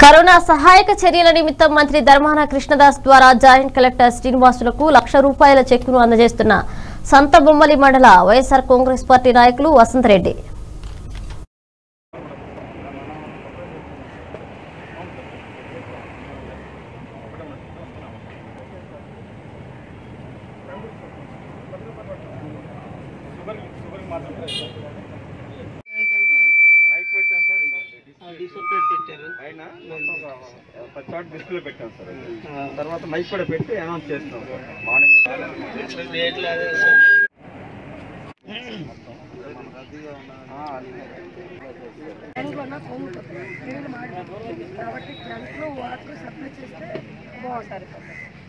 corona సహాయక చర్యల నిమిత్తం మంత్రి ధర్మాన కృష్ణదాస్ ద్వారా జాయింట్ కలెక్టర్ శ్రీనివాసులకు లక్ష రూపాయల చెక్కును అందజేస్తున్న సంత బొమ్మలి మండల వైఎస్ఆర్ కాంగ్రెస్ పార్టీ నాయకులు వసంతరెడ్డి నైట్ పెట్టాం సార్ అయినా మొత్తం ఒక పది చోట్ల డిస్ప్లే పెట్టాం సార్ తర్వాత మైక్ కూడా పెట్టి అనౌన్స్ చేస్తున్నాం సార్ మార్నింగ్ ట్యాంక్లో కోముతుంది నీళ్ళు మాడిపోతుంది కాబట్టి ట్యాంక్లో వాటర్ సప్లై చేస్తే బాగుంటుంది